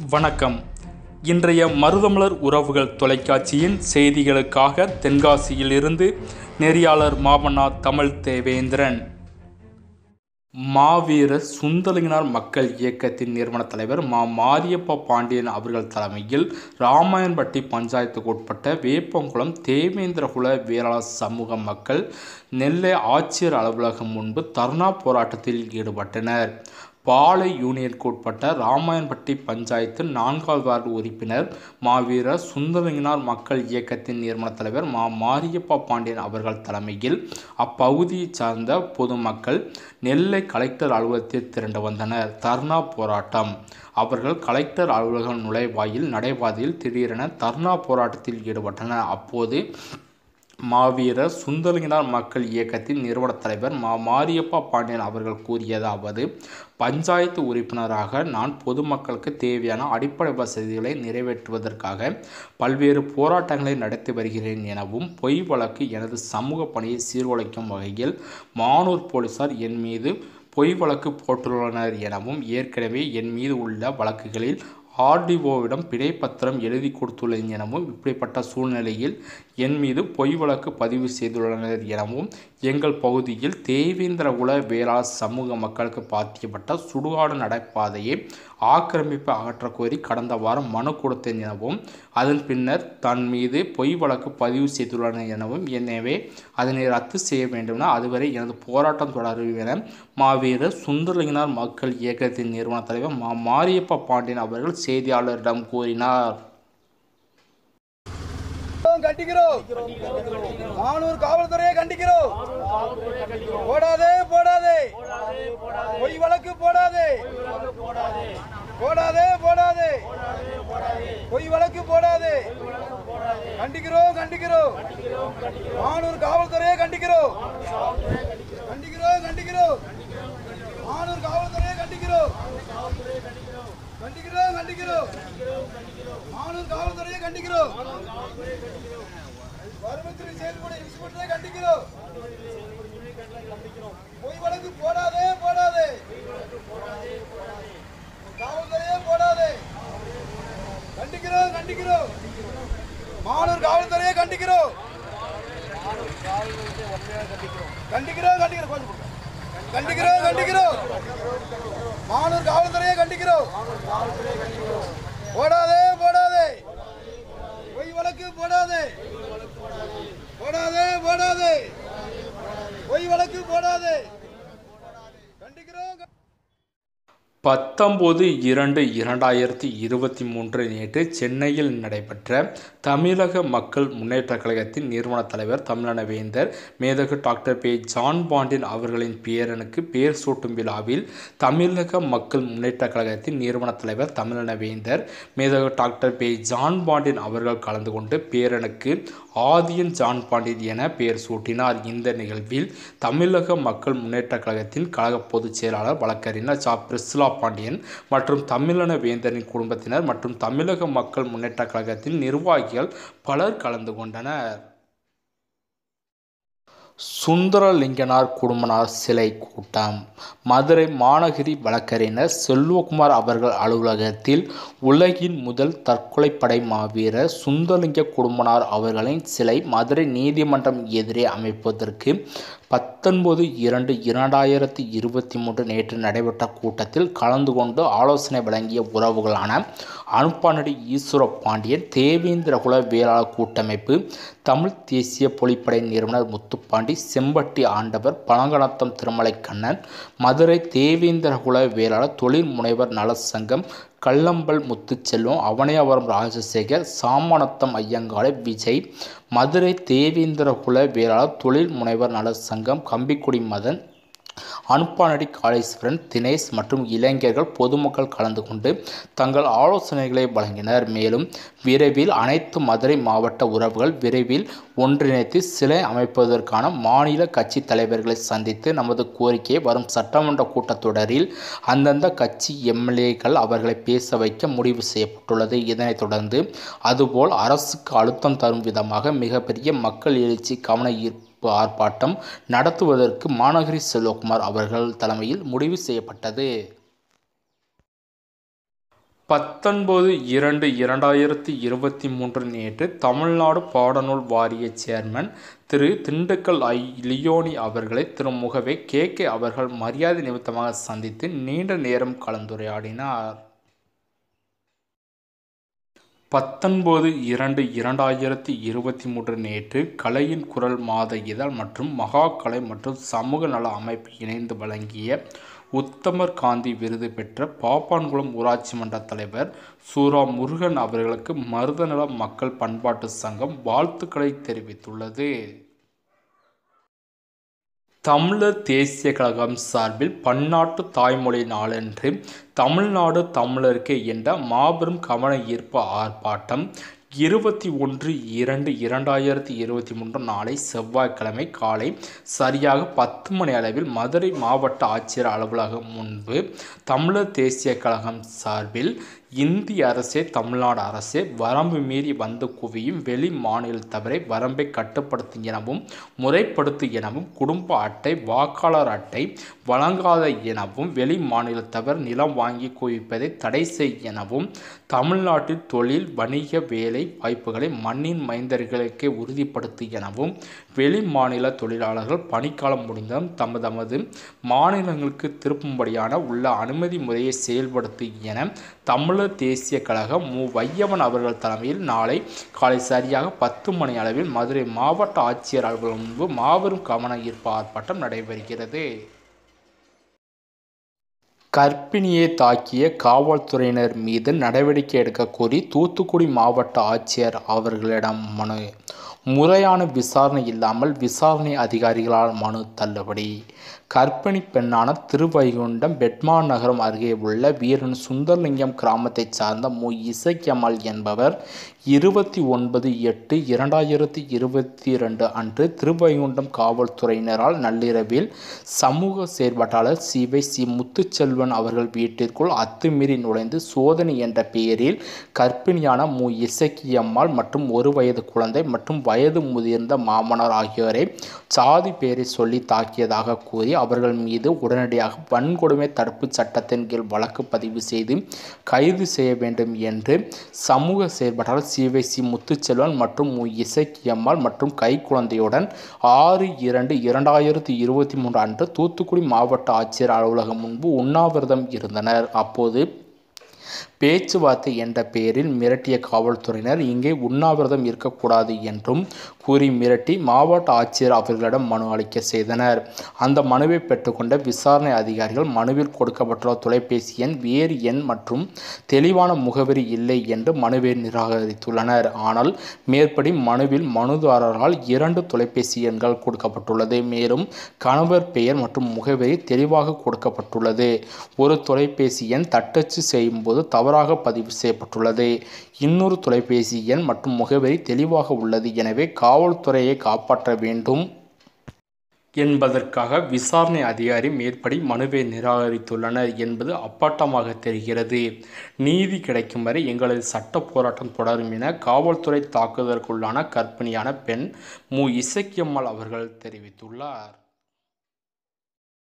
வணக்கம் இன்றைய மருதமலர் உறவுகள் தொலைக்காட்சியின் செய்திகளுக்காக தென்காசியிலிருந்து நெறியாளர் மாமன்னா தமிழ் தேவேந்திரன் மாவீரர் சுந்தலிங்கனார் மக்கள் இயக்கத்தின் நிறுவன தலைவர் மா மாரியப்ப பாண்டியன் அவர்கள் தலைமையில் ராமாயண்பட்டி பஞ்சாயத்துக்கு உட்பட்ட வேப்பங்குளம் தேவேந்திரகுல வேளாளர் சமூக மக்கள் நெல்லை ஆட்சியர் அலுவலகம் முன்பு தர்ணா போராட்டத்தில் ஈடுபட்டனர் பாளை யூனியனுக்கு உட்பட்ட ராமாயண்பட்டி பஞ்சாயத்து நான்காவது வார்டு உறுப்பினர் மாவீரர் சுந்தரலிங்கனார் மக்கள் இயக்கத்தின் நிறுவன தலைவர் மா மாரியப்ப பாண்டியன் அவர்கள் தலைமையில் அப்பகுதியைச் சார்ந்த பொதுமக்கள் நெல்லை கலெக்டர் அலுவலகத்தில் திரண்டு வந்தனர் தர்ணா போராட்டம் அவர்கள் கலெக்டர் அலுவலக நுழைவாயில் நடைபாதையில் திடீரென தர்ணா போராட்டத்தில் ஈடுபட்டனர் அப்போது மாவீரர் சுந்தரலிங்கனார் மக்கள் இயக்கத்தின் நிறுவன தலைவர் மா மாரியப்பா பாண்டியன் அவர்கள் கூறியதாவது பஞ்சாயத்து உறுப்பினராக நான் பொதுமக்களுக்கு தேவையான அடிப்படை வசதிகளை நிறைவேற்றுவதற்காக பல்வேறு போராட்டங்களை நடத்தி வருகிறேன் எனவும் பொய் வழக்கு எனது சமூக பணியை சீர்குலைக்கும் வகையில் மானூர் போலீசார் என் மீது பொய் வழக்கு போட்டுள்ளனர் எனவும் ஏற்கனவே என் மீது உள்ள வழக்குகளில் ஆர்டிஓவிடம் பிணைப்பத்திரம் எழுதி கொடுத்துள்ளேன் எனவும் இப்படிப்பட்ட சூழ்நிலையில் என் மீது பொய் வழக்கு பதிவு செய்துள்ளனர் எனவும் எங்கள் பகுதியில் தேவேந்திர குல வேளாண் சமூக மக்களுக்கு பாத்தியப்பட்ட சுடுகாடு நடைபாதையை ஆக்கிரமிப்பு அகற்றக் கோரி கடந்த வாரம் மனு கொடுத்தேன் எனவும் அதன் பின்னர் தன் மீது பொய் வழக்கு பதிவு செய்துள்ளனர் எனவும் எனவே அதனை ரத்து செய்ய வேண்டுமென அதுவரை எனது போராட்டம் தொடரும் என மாவீரர் சுந்தரலிங்கனார் மக்கள் இயக்கத்தின் நிறுவன தலைவர் மா மாரியப்ப பாண்டியன் அவர்கள் செய்தியாளரிடம் கூறினார் கண்டிக்கிறோம் மானூர் காவல்துறையை கண்டிக்கிறோம் போடாதே போடாதே பொய் வழக்கு போடாதே போடாதே போடாதே பொய் வழக்கு போடாதே கண்டிக்கிறோம் கண்டிக்கிறோம் மானூர் காவல்துறையை கண்டிக்கிறோம் கண்டிக்கிறோம் கண்டிக்கிறோம் மானூர் காவல்துறையை கண்டிக்கிறோம் கண்டிக்கிறோம் கண்டிக்கிறோம் மானூர் காவல்துறையை கண்டிக்கிறோம் வருமத்துறை செயல்பட இன்ஸ்பெக்டரை கண்டிக்கிறோம் பொய் வழக்கு போடாதே போடாதே காவல்துறையே போடாதே கண்டிக்கிறோம் கண்டிக்கிறோம் மானூர் காவல்துறையை கண்டிக்கிறோம் கண்டிக்கிறோம் கண்டிக்கிறோம் கொஞ்சம் கொடுங்க. கண்டிக்கிறோம் கண்டிக்கிறோம் மானூர் காவல்துறையை கண்டிக்கிறோம் போடாதே போடாதே பொய் வழக்கு போடாதே போடாதே போடாதே பொய் வழக்கு போடாதே கண்டிக்கிறோம் பத்தொம்போது இரண்டு இரண்டாயிரத்தி இருபத்தி மூன்று நேற்று சென்னையில் நடைபெற்ற தமிழக மக்கள் முன்னேற்றக் கழகத்தின் நிறுவன தலைவர் தமிழனவேந்தர் மேதகு டாக்டர் பே ஜான் பாண்டியன் அவர்களின் பேரனுக்கு பேர் சூட்டும் விழாவில் தமிழக மக்கள் முன்னேற்றக் கழகத்தின் நிறுவன தலைவர் தமிழனவேந்தர் மேதகு டாக்டர் பே ஜான் பாண்டியன் அவர்கள் கலந்து கொண்டு பேரனுக்கு ஆதியன் ஜான் பாண்டியன் என பெயர் சூட்டினார் இந்த நிகழ்வில் தமிழக மக்கள் முன்னேற்றக் கழகத்தின் கழக பொதுச் செயலாளர் வழக்கறிஞர் சா பிரிஸ்லா பாண்டியன் மற்றும் தமிழன வேந்தரின் குடும்பத்தினர் மற்றும் தமிழக மக்கள் முன்னேற்றக் கழகத்தின் நிர்வாகிகள் பலர் கலந்து கொண்டனர் சுந்தரலிங்கனார் குடும்பனார் சிலை கூட்டம் மதுரை மாநகரி வழக்கறிஞர் செல்வகுமார் அவர்கள் அலுவலகத்தில் உலகின் முதல் தற்கொலைப்படை மாவீரர் சுந்தரலிங்க குடும்பனார் அவர்களின் சிலை மதுரை நீதிமன்றம் எதிரே அமைப்பதற்கு பத்தொன்பது இரண்டு இரண்டாயிரத்தி இருபத்தி மூன்று நேற்று நடைபெற்ற கூட்டத்தில் கலந்து கொண்டு ஆலோசனை வழங்கிய உறவுகளான அனுப்பானடி ஈஸ்வர பாண்டியன் தேவேந்திரகுல வேளாளர் கூட்டமைப்பு தமிழ் தேசிய பொலிப்படை நிறுவனர் முத்துப்பாண்டி செம்பட்டி ஆண்டவர் பழங்கணத்தம் திருமலை கண்ணன் மதுரை தேவேந்திரகுல வேளாளர் தொழில் முனைவர் நல சங்கம் கல்லம்பல் முத்துச்செல்வம் அவனியாவரம் ராஜசேகர் சாமணத்தம் ஐயங்காளை விஜய் மதுரை தேவேந்திரகுல வேளாளர் தொழில் முனைவர் நல சங்கம் கம்பிக்குடி மதன் அனுப்பானடி காளீஸ்வரன் தினேஷ் மற்றும் இளைஞர்கள் பொதுமக்கள் கலந்து கொண்டு தங்கள் ஆலோசனைகளை வழங்கினர் மேலும் விரைவில் அனைத்து மதுரை மாவட்ட உறவுகள் விரைவில் ஒன்றிணைத்து சிலை அமைப்பதற்கான மாநில கட்சி தலைவர்களை சந்தித்து நமது கோரிக்கையை வரும் சட்டமன்ற கூட்டத்தொடரில் அந்தந்த கட்சி எம்எல்ஏக்கள் அவர்களை பேச வைக்க முடிவு செய்யப்பட்டுள்ளது இதனைத் தொடர்ந்து அதுபோல் அரசுக்கு அழுத்தம் தரும் விதமாக மிகப்பெரிய மக்கள் எழுச்சி கவன ஈர்ப்பு எதிர்ப்பு ஆர்ப்பாட்டம் நடத்துவதற்கு மாநகரி செல்வகுமார் அவர்கள் தலைமையில் முடிவு செய்யப்பட்டது பத்தொன்பது இரண்டு இரண்டாயிரத்தி இருபத்தி மூன்று நேற்று தமிழ்நாடு பாடநூல் வாரிய சேர்மன் திரு திண்டுக்கல் ஐ லியோனி அவர்களை திரு முகவே கே கே அவர்கள் மரியாதை நிமித்தமாக சந்தித்து நீண்ட நேரம் கலந்துரையாடினார் பத்தொன்பது இரண்டு இரண்டாயிரத்தி இருபத்தி மூன்று நேற்று கலையின் குரல் மாத இதழ் மற்றும் மகா கலை மற்றும் சமூக நல அமைப்பு இணைந்து வழங்கிய உத்தமர் காந்தி விருது பெற்ற பாப்பான்குளம் ஊராட்சி மன்ற தலைவர் சூரா முருகன் அவர்களுக்கு மருதநல மக்கள் பண்பாட்டு சங்கம் வாழ்த்துக்களை தெரிவித்துள்ளது தமிழர் தேசிய கழகம் சார்பில் பன்னாட்டு தாய்மொழி நாளன்று தமிழ்நாடு தமிழருக்கு என்ற மாபெரும் கவன ஈர்ப்பு ஆர்ப்பாட்டம் இருபத்தி ஒன்று இரண்டு இரண்டாயிரத்தி இருபத்தி மூன்று நாளை செவ்வாய்க்கிழமை காலை சரியாக பத்து மணி அளவில் மதுரை மாவட்ட ஆட்சியர் அலுவலகம் முன்பு தமிழர் தேசிய கழகம் சார்பில் இந்திய அரசே தமிழ்நாடு அரசே வரம்பு மீறி வந்து குவியும் வெளி மாநிலத்தவரை வரம்பை கட்டுப்படுத்து எனவும் முறைப்படுத்து எனவும் குடும்ப அட்டை வாக்காளர் அட்டை வழங்காத எனவும் வெளி மாநிலத்தவர் நிலம் வாங்கி குவிப்பதை தடை செய் எனவும் தமிழ்நாட்டில் தொழில் வணிக வேலை வாய்ப்புகளை மண்ணின் மைந்தர்களுக்கே உறுதிப்படுத்து எனவும் வெளி மாநில தொழிலாளர்கள் பணிக்காலம் முடிந்ததும் தமது தமது மாநிலங்களுக்கு திருப்பும்படியான உள்ள அனுமதி முறையை செயல்படுத்து என தமிழர் தேசிய கழகம் மு வையவன் அவர்கள் தலைமையில் நாளை காலை சரியாக பத்து மணி அளவில் மதுரை மாவட்ட ஆட்சியர் அலுவலகம் முன்பு மாபெரும் கவன ஈர்ப்பு ஆர்ப்பாட்டம் நடைபெறுகிறது கர்ப்பிணியை தாக்கிய காவல்துறையினர் மீது நடவடிக்கை எடுக்க கோரி தூத்துக்குடி மாவட்ட ஆட்சியர் அவர்களிடம் மனு முறையான விசாரணை இல்லாமல் விசாரணை அதிகாரிகளால் மனு தள்ளுபடி கர்ப்பிணி பெண்ணான திருவைகுண்டம் பெட்மான் நகரம் அருகே உள்ள வீரன் சுந்தர்லிங்கம் கிராமத்தைச் சார்ந்த மு இசக்கியம்மாள் என்பவர் இருபத்தி ஒன்பது எட்டு இரண்டாயிரத்தி இருபத்தி ரெண்டு அன்று திருவைகுண்டம் காவல்துறையினரால் நள்ளிரவில் சமூக செயற்பாட்டாளர் சிவை சி முத்துச்செல்வன் அவர்கள் வீட்டிற்குள் அத்துமீறி நுழைந்து சோதனை என்ற பெயரில் கர்ப்பிணியான மு இசக்கியம்மாள் மற்றும் ஒரு வயது குழந்தை மற்றும் வயது முதிர்ந்த மாமனார் ஆகியோரை சாதி பெயரை சொல்லி தாக்கியதாக கூறி அவர்கள் மீது உடனடியாக வன்கொடுமை தடுப்பு சட்டத்தின் கீழ் வழக்கு பதிவு செய்து கைது செய்ய வேண்டும் என்று சமூக செயற்பாட்டாளர் சிவைசி முத்துச்செல்வன் மற்றும் மு இசக்கியம்மாள் மற்றும் கைக்குழந்தையுடன் ஆறு இரண்டு இரண்டாயிரத்தி இருபத்தி மூன்று அன்று தூத்துக்குடி மாவட்ட ஆட்சியர் அலுவலகம் முன்பு உண்ணாவிரதம் இருந்தனர் அப்போது பேச்சுவார்த்தை என்ற பெயரில் மிரட்டிய காவல்துறையினர் இங்கே உண்ணாவிரதம் இருக்கக்கூடாது என்றும் கூறி மிரட்டி மாவட்ட ஆட்சியர் அவர்களிடம் மனு அளிக்க செய்தனர் அந்த மனுவை பெற்றுக்கொண்ட விசாரணை அதிகாரிகள் மனுவில் கொடுக்கப்பட்டுள்ள தொலைபேசி எண் வேறு எண் மற்றும் தெளிவான முகவரி இல்லை என்று மனுவை நிராகரித்துள்ளனர் ஆனால் மேற்படி மனுவில் மனுதாரரால் இரண்டு தொலைபேசி எண்கள் கொடுக்கப்பட்டுள்ளது மேலும் கணவர் பெயர் மற்றும் முகவரி தெளிவாக கொடுக்கப்பட்டுள்ளது ஒரு தொலைபேசி எண் தட்டச்சு செய்யும் போது தவறாக பதிவு செய்யப்பட்டுள்ளது இன்னொரு தொலைபேசி எண் மற்றும் முகவரி தெளிவாக உள்ளது எனவே காவல்துறையை காப்பாற்ற வேண்டும் என்பதற்காக விசாரணை அதிகாரி மேற்படி மனுவை நிராகரித்துள்ளனர் என்பது அப்பட்டமாக தெரிகிறது நீதி கிடைக்கும் வரை எங்களது சட்ட போராட்டம் தொடரும் என காவல்துறை தாக்குதலுக்குள்ளான கர்ப்பிணியான பெண் மு இசக்கியம்மாள் அவர்கள் தெரிவித்துள்ளார்